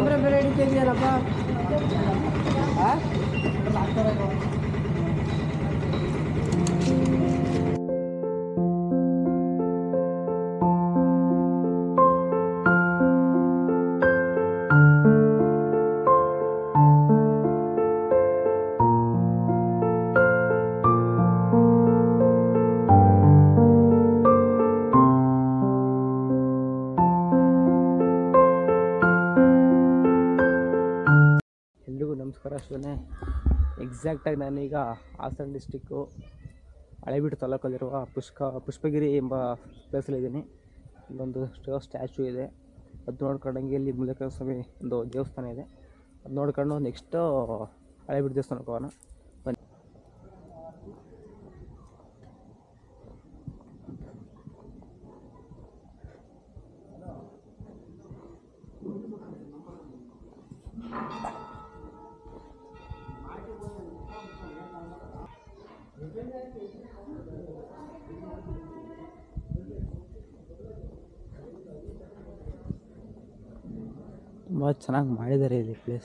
Camera ಬೇರೆ ಹಿಡಿತಿದ್ಯಲ್ಲಪ್ಪ ಎಲ್ರಿಗೂ ನಮಸ್ಕಾರ ಅಷ್ಟೇ ಎಕ್ಸಾಕ್ಟಾಗಿ ನಾನೀಗ ಹಾಸನ ಡಿಸ್ಟಿಕ್ಕು ಹಳೆಬೀಡು ತಾಲೂಕಲ್ಲಿರುವ ಪುಷ್ಕ ಪುಷ್ಪಗಿರಿ ಎಂಬ ಪ್ಲೇಸಲ್ಲಿದ್ದೀನಿ ಇಲ್ಲೊಂದು ಸ್ಟೋ ಸ್ಟ್ಯಾಚು ಇದೆ ಅದು ನೋಡ್ಕೊಂಡಂಗೆ ಇಲ್ಲಿ ಮುಲಕ ಸ್ವಾಮಿ ಒಂದು ದೇವಸ್ಥಾನ ಇದೆ ಅದು ನೋಡ್ಕೊಂಡು ನೆಕ್ಸ್ಟು ಹಳೆಬೀಡು ದೇವಸ್ಥಾನಕ್ಕೆ ಹೋಗೋಣ ಬನ್ನಿ ತುಂಬ ಚೆನ್ನಾಗಿ ಮಾಡಿದ್ದಾರೆ ಇಲ್ಲಿ ಪ್ಲೇಸ್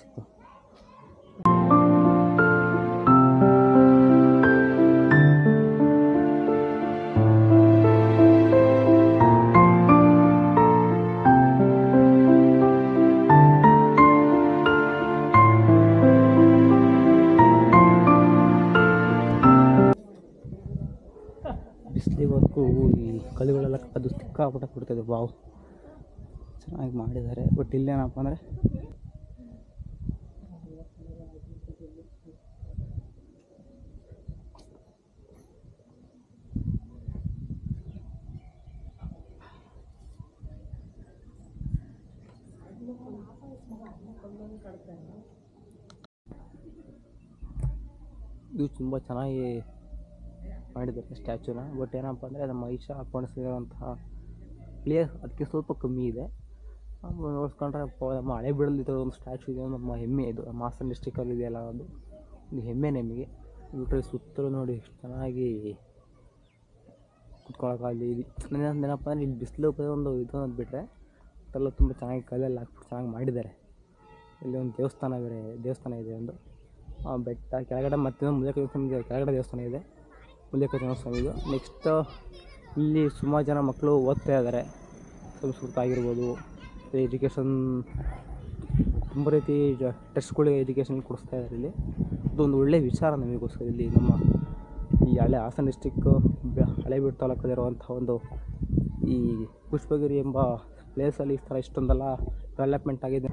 ಬಿಸಿಲಿವರೆಗೂ ಈ ಕಲ್ಲುಗಳೆಲ್ಲ ಅದು ಸಿಕ್ಕಾಪಟ್ಟೆ ಕೊಡ್ತದೆ ಬಾವು ಚೆನ್ನಾಗಿ ಮಾಡಿದ್ದಾರೆ ಬಟ್ ಇಲ್ಲೇನಪ್ಪ ಅಂದರೆ ಇದು ತುಂಬ ಚೆನ್ನಾಗಿ ಮಾಡಿದ್ದಾರೆ ಸ್ಟ್ಯಾಚುನ ಬಟ್ ಏನಪ್ಪ ಅಂದರೆ ನಮ್ಮ ಮಹಿಷ ಹಾಕ್ಕೊಂಡಿಸಿರುವಂತಹ ಪ್ಲೇಸ್ ಅದಕ್ಕೆ ಸ್ವಲ್ಪ ಕಮ್ಮಿ ಇದೆ ಆಮೇಲೆ ನೋಡ್ಕೊಂಡ್ರೆ ಪ- ನಮ್ಮ ಹಳೆ ಬೀಡಲ್ಲಿ ಈ ಥರ ಒಂದು ಸ್ಟ್ಯಾಚು ಇದೆ ನಮ್ಮ ಹೆಮ್ಮೆ ಇದು ನಮ್ಮ ಹಾಸನ ಡಿಸ್ಟಿಕಲ್ಲಿ ಇದೆಯಲ್ಲ ಒಂದು ಒಂದು ಹೆಮ್ಮೆ ನಮಗೆ ಬಿಟ್ಟರೆ ಸುತ್ತಲೂ ನೋಡಿ ಎಷ್ಟು ಚೆನ್ನಾಗಿ ಕುತ್ಕೊಳ್ಳೋಕ್ಕಾಗಲಿ ಇದು ನನ್ನ ಏನಪ್ಪ ಅಂದರೆ ಇಲ್ಲಿ ಬಿಸಿಲು ಒಂದು ಇದು ಅನ್ನೋದು ಬಿಟ್ಟರೆ ಅದೆಲ್ಲ ತುಂಬ ಚೆನ್ನಾಗಿ ಕಲ್ಲೆಲ್ಲ ಹಾಕ್ಬಿಟ್ಟು ಚೆನ್ನಾಗಿ ಮಾಡಿದ್ದಾರೆ ಇಲ್ಲಿ ಒಂದು ದೇವಸ್ಥಾನ ಬೇರೆ ದೇವಸ್ಥಾನ ಇದೆ ಒಂದು ಆ ಬೆಟ್ಟ ಕೆಳಗಡೆ ಮತ್ತೊಂದು ಮುಲ್ಲೇಕ ಸ್ವಾಮಿ ಕೆಳಗಡೆ ದೇವಸ್ಥಾನ ಇದೆ ಮುಲ್ಲೇಕ ಸ್ವಾಮಿ ಇದು ನೆಕ್ಸ್ಟ್ ಇಲ್ಲಿ ಸುಮಾರು ಜನ ಮಕ್ಕಳು ಓದ್ತಾ ಇದ್ದಾರೆ ಸಂಸ್ಕೃತ ಆಗಿರ್ಬೋದು ಎಜುಕೇಷನ್ ತುಂಬ ರೀತಿ ಟೆಸ್ಟ್ಗಳಿಗೆ ಎಜುಕೇಷನ್ ಕೊಡಿಸ್ತಾ ಇದ್ದಾರೆ ಇಲ್ಲಿ ಇದೊಂದು ಒಳ್ಳೆಯ ವಿಚಾರ ನಮಗೋಸ್ಕರ ಇಲ್ಲಿ ನಮ್ಮ ಈ ಹಳೆ ಹಾಸನ ಡಿಸ್ಟಿಕ್ಕು ಹಳೆಬೀಡು ತಾಲೂಕಲ್ಲಿರುವಂಥ ಒಂದು ಈ ಪುಷ್ಪಗಿರಿ ಎಂಬ ಪ್ಲೇಸಲ್ಲಿ ಈ ಥರ ಇಷ್ಟೊಂದೆಲ್ಲ ಡೆವಲಪ್ಮೆಂಟ್ ಆಗಿದೆ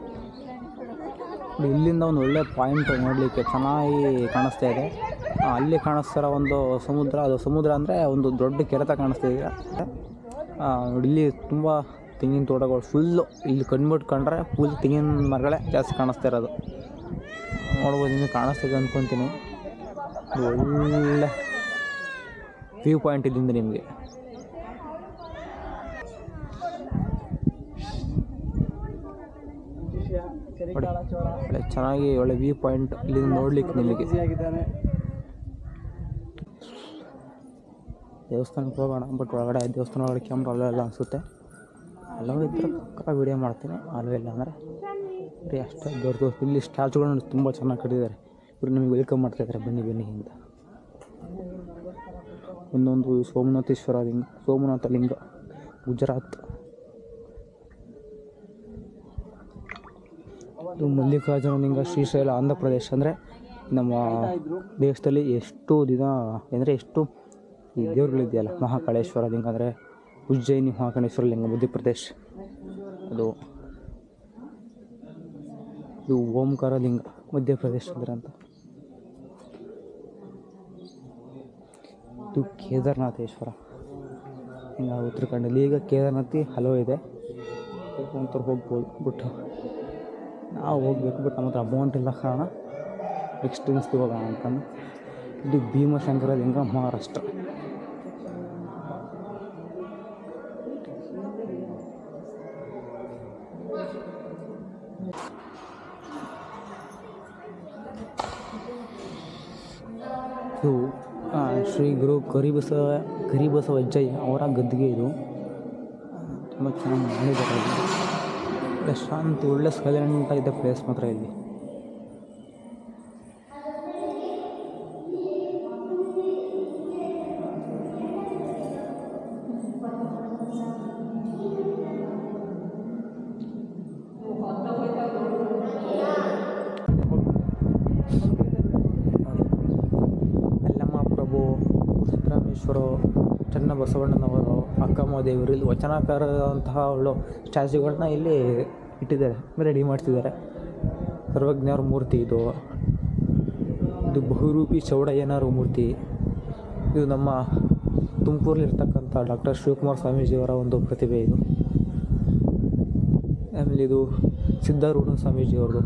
ನೋಡಿ, ಇಲ್ಲಿಂದ ಒಂದು ಒಳ್ಳೆ ಪಾಯಿಂಟ್ ನೋಡಲಿಕ್ಕೆ ಚೆನ್ನಾಗಿ ಕಾಣಿಸ್ತಾ ಇದೆ ಆ, ಅಲ್ಲಿ ಕಾಣಿಸ್ತಿರೋ ಒಂದು ಸಮುದ್ರ ಅದು ಸಮುದ್ರ ಅಂದರೆ ಒಂದು ದೊಡ್ಡ ಕೆರೆತ ಕಾಣಿಸ್ತಾ ಇದೆ ಆ, ನೋಡಿ ಇಲ್ಲಿ ತುಂಬ ತೆಂಗಿನ ತೋಟಗಳು ಫುಲ್ಲು ಇಲ್ಲಿ ಕಣ್ಬಿಟ್ಟು ಕಂಡ್ರೆ ಫುಲ್ ತೆಂಗಿನ ಮರಗಳೇ ಜಾಸ್ತಿ ಕಾಣಿಸ್ತಾ ಇರೋದು ನೋಡ್ಬೋದು ನಿಮಗೆ ಕಾಣಿಸ್ತಿದೆ ಅಂದ್ಕೊತೀನಿ ಇದು ಒಳ್ಳೆ ವ್ಯೂ ಪಾಯಿಂಟ್ ಇಲ್ಲಿಂದ ನಿಮಗೆ ನೋಡಿ ಒಳ್ಳೆ ಚೆನ್ನಾಗಿ ಒಳ್ಳೆ ವ್ಯೂ ಪಾಯಿಂಟ್ ಇಲ್ಲಿಂದ ನೋಡ್ಲಿಕ್ಕೆ ನಿಮಗೆ ಆಗಿದ್ದಾನೆ ದೇವಸ್ಥಾನಕ್ಕೆ ಹೋಗೋಣ ಬಟ್ ಒಳಗಡೆ ದೇವಸ್ಥಾನ ಒಳಗಡೆ ಕ್ಯಾಮ್ರಾ ಅಲ್ಲೋ ಎಲ್ಲ ಅನಿಸುತ್ತೆ ಅಲ್ಲೋ ಇದ್ದರೆ ಪಕ್ಕ ವೀಡಿಯೋ ಮಾಡ್ತೀನಿ ಅಲ್ಲೋ ಇಲ್ಲ ಅಂದರೆ ಬರೀ ಅಷ್ಟೇ ದೊಡ್ಡ ಇಲ್ಲಿ ಸ್ಟ್ಯಾಚುಗಳನ್ನ ತುಂಬ ಚೆನ್ನಾಗಿ ಕಟ್ಟಿದ್ದಾರೆ ಇವರು ನಿಮಗೆ ವೆಲ್ಕಮ್ ಮಾಡ್ತಾ ಇದ್ದಾರೆ ಬನ್ನಿ ಬನ್ನಿ ಅಂತ ಒಂದೊಂದು ಸೋಮನಾಥೇಶ್ವರ ಲಿಂಗ ಸೋಮನಾಥ ಲಿಂಗ ಗುಜರಾತ್ ಇದು ಮಲ್ಲಿಕಾರ್ಜುನ ಲಿಂಗ ಶ್ರೀಶೈಲ ಆಂಧ್ರ ಪ್ರದೇಶ ಅಂದರೆ ನಮ್ಮ ದೇಶದಲ್ಲಿ ಎಷ್ಟು ದಿನ ಅಂದರೆ ಎಷ್ಟು ಈ ದೇವರುಗಳಿದೆಯಲ್ಲ ಮಹಾಕಾಳೇಶ್ವರ ಲಿಂಗ ಅಂದರೆ ಉಜ್ಜಯಿನಿ ಮಹಾಕಾಳೇಶ್ವರ ಲಿಂಗ ಮಧ್ಯಪ್ರದೇಶ್ ಅದು ಇದು ಓಂಕಾರ ಲಿಂಗ ಮಧ್ಯಪ್ರದೇಶ ಅಂದ್ರೆ ಅಂತ ಇದು ಕೇದಾರನಾಥೇಶ್ವರ ಹಿಂಗೆ ಉತ್ತರಾಖಂಡಲ್ಲಿ ಈಗ ಕೇದಾರನಾಥಿ ಹಲವು ಇದೆ ಒಂಥರ ಹೋಗ್ಬೋದು ಬಟ್ ನಾವು ಹೋಗ್ಬೇಕು ಬಟ್ ನಮ್ಮ ಹತ್ರ ಅಮೌಂಟ್ ಇಲ್ಲ ಕಾರಣ ನೆಕ್ಸ್ಟ್ ಇನ್ಸ್ಗೆ ಹೋಗೋಣ ಅನ್ಕೊಂಡು ಇದು ಭೀಮಶಂಕರ ಲಿಂಗ ಮಹಾರಾಷ್ಟ್ರ ಇದು ಆ, ಶ್ರೀ ಗುರು ಕರಿಬಸವ ಕರಿಬಸವ ಅಜ್ಜಯ್ಯ ಅವರ ಗದ್ದಿಗೆ ಇದು ತುಂಬ ಚೆನ್ನಾಗಿ ಮಾಡಿದ್ದಾರೆ ಇದು. ಒಳ್ಳೆ ಶಾಂತಿ ಒಳ್ಳೆ ಸೈಲೆಂಟ್ ಇದೆ ಪ್ಲೇಸ್ ಮಾತ್ರ ಇಲ್ಲಿ ಅಲ್ಲಮ್ಮ ಪ್ರಭು ಸಿದ್ದರಾಮೇಶ್ವರ ಚನ್ನಬಸವಣ್ಣನವರು ಅಕ್ಕಮ್ಮದೇವರು ಇಲ್ಲಿ ವಚನಕಾರರಂತಹ ಒಳ್ಳೆ ಸ್ಟ್ಯಾಚ್ಯೂಗಳನ್ನ ಇಲ್ಲಿ ಇಟ್ಟಿದ್ದಾರೆ ರೆಡಿ ಮಾಡ್ತಿದ್ದಾರೆ ಸರ್ವಜ್ಞರ ಮೂರ್ತಿ ಇದು ಇದು ಬಹುರೂಪಿ ಚೌಡಯ್ಯನವರ ಮೂರ್ತಿ ಇದು ನಮ್ಮ ತುಮಕೂರಲ್ಲಿರ್ತಕ್ಕಂಥ ಡಾಕ್ಟರ್ ಶಿವಕುಮಾರ ಸ್ವಾಮೀಜಿಯವರ ಒಂದು ಪ್ರತಿಭೆ ಇದು ಆಮೇಲೆ ಇದು ಸಿದ್ಧಾರೂಢ ಸ್ವಾಮೀಜಿಯವ್ರದ್ದು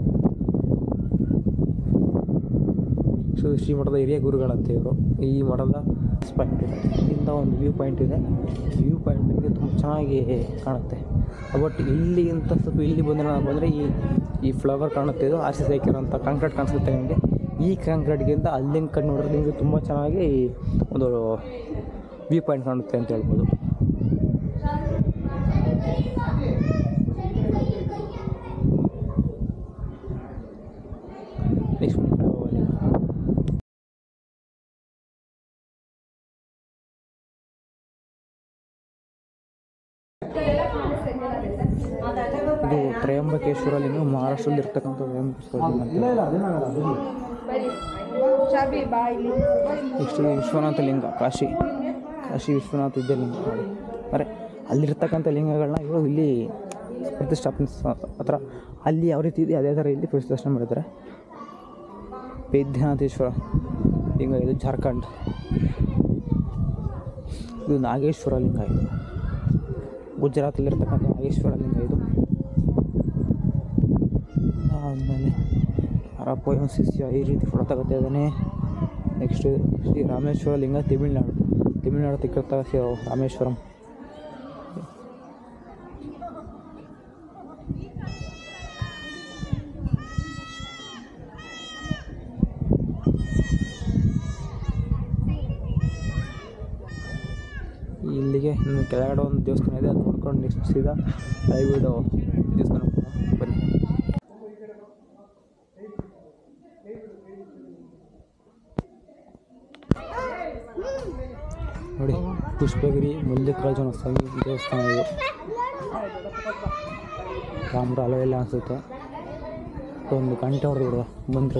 ಸೊ ಶ್ರೀ ಮಠದ ಹಿರಿಯ ಗುರುಗಳಂತೆ ಇವರು ಈ ಮಠದ ಪಾಯಿಂಟ್ ಇದೆ ಇಲ್ಲಿಂದ ಒಂದು ವ್ಯೂ ಪಾಯಿಂಟ್ ಇದೆ ವ್ಯೂ ಪಾಯಿಂಟ್ ನಿಮಗೆ ತುಂಬ ಚೆನ್ನಾಗಿ ಕಾಣುತ್ತೆ ಬಟ್ ಇಲ್ಲಿಗಿಂತ ಸ್ವಲ್ಪ ಇಲ್ಲಿ ಬಂದರೆ ನಾವು ಬಂದರೆ ಈ ಈ ಫ್ಲವರ್ ಕಾಣುತ್ತೆ ಇದು ಆರ್ ಸಿ ಅಂತ ಕಾಂಕ್ರೀಟ್ ಕಾಣಿಸುತ್ತೆ ನಿಮಗೆ ಈ ಕಾಂಕ್ರೀಟ್ಗಿಂತ ಅಲ್ಲಿನ ಕಡೆ ನೋಡಿದ್ರೆ ನಿಮಗೆ ತುಂಬ ಚೆನ್ನಾಗಿ ಒಂದು ವ್ಯೂ ಪಾಯಿಂಟ್ ಕಾಣುತ್ತೆ ಅಂತ ಹೇಳ್ಬೋದು ನೆಕ್ಸ್ಟ್ ಕಡೆ ಹೋಗೋಣ ಇದು ತ್ರಯಂಬಕೇಶ್ವರ ಲಿಂಗ ಮಹಾರಾಷ್ಟ್ರದಲ್ಲಿ ಇರ್ತಕ್ಕಂಥ ತ್ರಯಂಬಕೇಶ್ವರ ಲಿಂಗ ಅಂತ. ಚಾಬಿ ಬಾಯಿ ನೆಕ್ಸ್ಟ್ ಇದು ವಿಶ್ವನಾಥ ಲಿಂಗ ಕಾಶಿ ಕಾಶಿ ವಿಶ್ವನಾಥ ಇದ್ದ ಲಿಂಗ ಅರೆ ಅಲ್ಲಿರ್ತಕ್ಕಂಥ ಲಿಂಗಗಳನ್ನ ಇವರು ಇಲ್ಲಿ ಪ್ರತಿಷ್ಠಾಪನೆ ಸ- ಹತ್ರ ಅಲ್ಲಿ ಯಾವ ರೀತಿ ಇದೆ ಅದೇ ಥರ ಇಲ್ಲಿ ಪ್ರತಿಷ್ಠಾಪನೆ ಮಾಡಿದ್ದಾರೆ ವೈದ್ಯನಾಥೇಶ್ವರ ಲಿಂಗ ಇದು ಜಾರ್ಖಂಡ್ ಇದು ನಾಗೇಶ್ವರ ಲಿಂಗ ಇದು ಗುಜರಾತಲ್ಲಿರ್ತಕ್ಕಂಥ ನಾಗೇಶ್ವರ ಲಿಂಗ ಇದು ಆದಮೇಲೆ ಅರಪ್ಪಯ್ಯನ ಶಿಷ್ಯ ಈ ರೀತಿ ಫೋಟೋ ತಗೋತಾ ಇದ್ದಾನೆ ನೆಕ್ಸ್ಟ್ ಶ್ರೀ ರಾಮೇಶ್ವರ ಲಿಂಗ ತಮಿಳ್ನಾಡು ತಮಿಳ್ನಾಡು ತಿಕ್ಕತ್ತ ರಾಮೇಶ್ವರಂ ಇಲ್ಲಿಗೆ ಇನ್ನು ಕೆಳಗಡೆ ಒಂದು ದೇವಸ್ಥಾನ ಇದೆ ಅದು ನೋಡ್ಕೊಂಡು ನೆಕ್ಸ್ಟ್ ಸೀದಾ ಹಳೆಬೀಡು ದೇವಸ್ಥಾನ ಬನ್ನಿ ನೋಡಿ ಪುಷ್ಪಗಿರಿ ಮಲ್ಲಿಕಾರ್ಜುನ ಸ್ವಾಮಿ ದೇವಸ್ಥಾನ ಇದು ಕ್ಯಾಮ್ರಾ ಅಲವೆಲ್ಲ ಅನಿಸುತ್ತೆ ಒಂದು ಗಂಟೆ ಹೊಡೆದು ಬಿಡುವ ಬಂದರೆ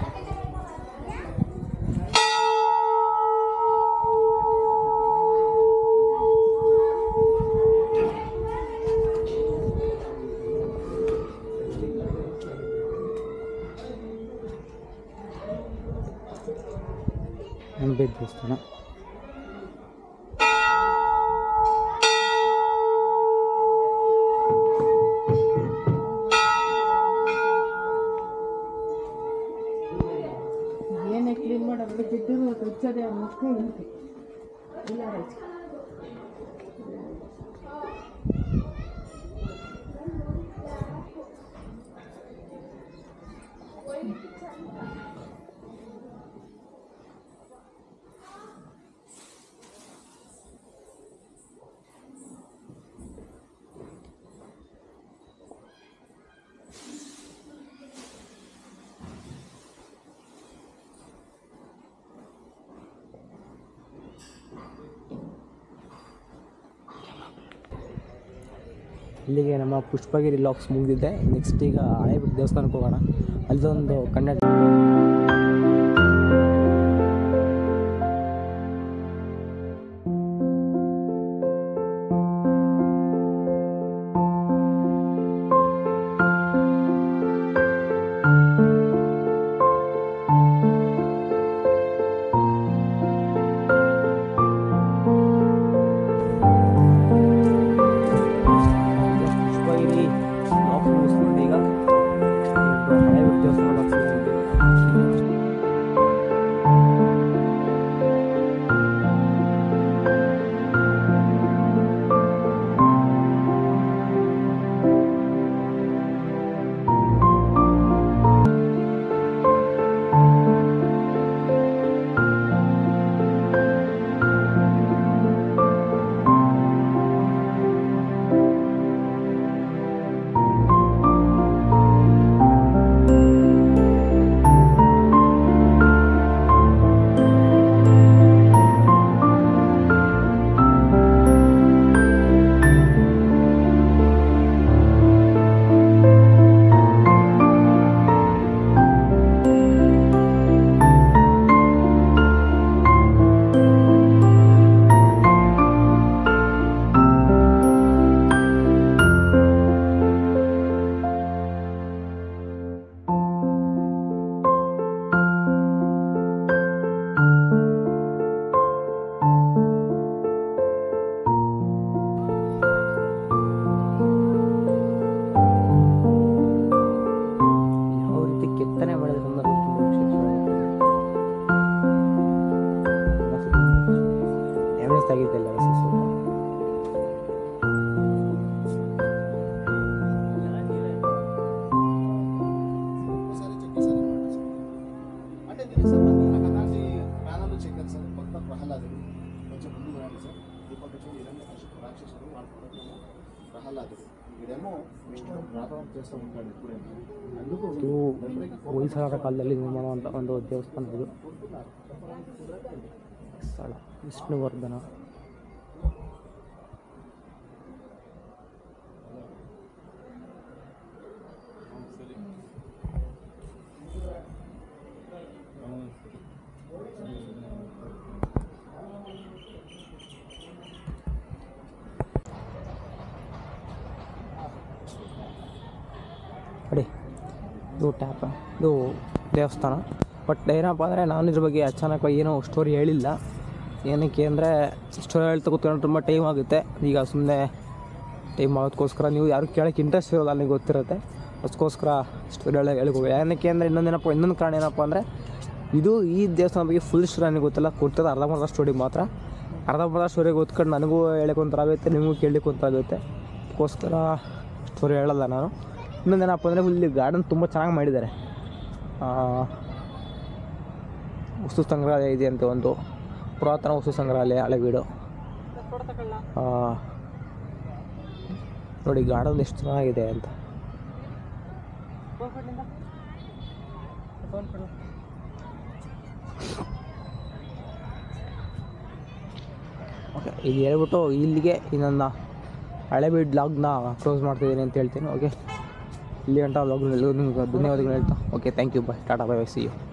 ಅನ್ಬೆ ದೇವಸ್ಥಾನ ಏನೇ ಕ್ಲೀನ್ ಮಾಡೋದು ಬಿದ್ದಿದ್ದು ತುಚ್ಚದೆ ಮುಖ ಇಂತಿ ಇಲ್ಲ ರೈತ ಇಲ್ಲಿಗೆ ನಮ್ಮ ಪುಷ್ಪಗಿರಿ ಲಾಕ್ಸ್ ಮುಗಿದಿದೆ ನೆಕ್ಸ್ಟ್ ಈಗ ಹಳೆಬಿಟ್ಟು ದೇವಸ್ಥಾನಕ್ಕೆ ಹೋಗೋಣ ಅಲ್ಲೊಂದು ಕನ್ನಡ ಪುಷ್ಪಗಿರಿ ಲಾಕ್ಸ್ ಮುಗಿಸ್ಕೊಂಡು ಈಗ ಹಳೆಬಿಟ್ಟು ದೇವಸ್ಥಾನ అలా అది ఇదేమో విష్ణు రాఘవం చేస్తూ ఉంటాడు ఎప్పుడైనా అందుకు ಇದು ಹೊಯ್ಸಳರ ಕಾಲದಲ್ಲಿ ನಿರ್ಮಾಣ ಅಂತ ಒಂದು ದೇವಸ್ಥಾನ ಇದು ಸ್ಥಳ ವಿಷ್ಣುವರ್ಧನ ನೋಡಿ ಇದು ಟ್ಯಾಪ್ ಇದು ದೇವಸ್ಥಾನ ಬಟ್ ಏನಪ್ಪ ಅಂದರೆ ನಾನು ಇದ್ರ ಬಗ್ಗೆ ಅಚಾನಕವಾಗಿ ಏನೋ ಸ್ಟೋರಿ ಹೇಳಿಲ್ಲ ಏನಕ್ಕೆ ಅಂದರೆ ಸ್ಟೋರಿ ಹೇಳ್ತಾ ಕೂತ್ಕೊಂಡ್ರೆ ತುಂಬ ಟೈಮ್ ಆಗುತ್ತೆ ಈಗ ಸುಮ್ಮನೆ ಟೈಮ್ ಆಗೋದಕ್ಕೋಸ್ಕರ ನೀವು ಯಾರು ಕೇಳೋಕ್ಕೆ ಇಂಟ್ರೆಸ್ಟ್ ಇರೋಲ್ಲ ನನಗೆ ಗೊತ್ತಿರುತ್ತೆ ಅದಕ್ಕೋಸ್ಕರ ಸ್ಟೋರಿ ಹೇಳ ಹೇಳ್ಕೋ ಏನಕ್ಕೆ ಅಂದರೆ ಇನ್ನೊಂದೇನಪ್ಪ ಇನ್ನೊಂದು ಕಾರಣ ಏನಪ್ಪ ಅಂದರೆ ಇದು ಈ ದೇವಸ್ಥಾನ ಬಗ್ಗೆ ಫುಲ್ ಸ್ಟೋರಿ ನನಗೆ ಗೊತ್ತಿಲ್ಲ ಕೊಡ್ತದೆ ಅರ್ಧಂಬರ್ಧ ಸ್ಟೋರಿ ಮಾತ್ರ ಅರ್ಧಂಬರ್ಧ ಸ್ಟೋರಿ ಗೊತ್ಕೊಂಡು ನನಗೂ ಹೇಳಕ್ಕೆ ಒಂಥರ ಆಗುತ್ತೆ ನಿಮಗೂ ಕೇಳಲಿಕ್ಕೆ ಒಂಥರ ಆಗುತ್ತೆ ಅದಕ್ಕೋಸ್ಕರ ಸ್ಟೋರಿ ಹೇಳಲ್ಲ ನಾನು ಇನ್ನೊಂದೇನಪ್ಪ ಅಂದರೆ ಇಲ್ಲಿ ಗಾರ್ಡನ್ ತುಂಬ ಚೆನ್ನಾಗಿ ಮಾಡಿದ್ದಾರೆ ಆ, ವಸ್ತು ಸಂಗ್ರಹಾಲಯ ಇದೆ ಅಂತ ಒಂದು ಪುರಾತನ ವಸ್ತು ಸಂಗ್ರಹಾಲಯ ಹಳೆಬೀಡು ಆ, ನೋಡಿ ಗಾರ್ಡನ್ ಎಷ್ಟು ಚೆನ್ನಾಗಿದೆ ಅಂತ ಓಕೆ ಇದು ಹೇಳ್ಬಿಟ್ಟು ಇಲ್ಲಿಗೆ ಇನ್ನೊಂದು ಹಳೆಬೀಡು ಲಾಗ್ನ ಕ್ಲೋಸ್ ಮಾಡ್ತಿದ್ದೀನಿ ಅಂತ ಹೇಳ್ತೀನಿ ಓಕೆ ಇಲ್ಲಿ ಗಂಟ ಲಾಗ್ ನಿಮ್ಗೆ ಧನ್ಯವಾದಗಳು ಹೇಳ್ತಾ okay thank you bye tata bye bye see you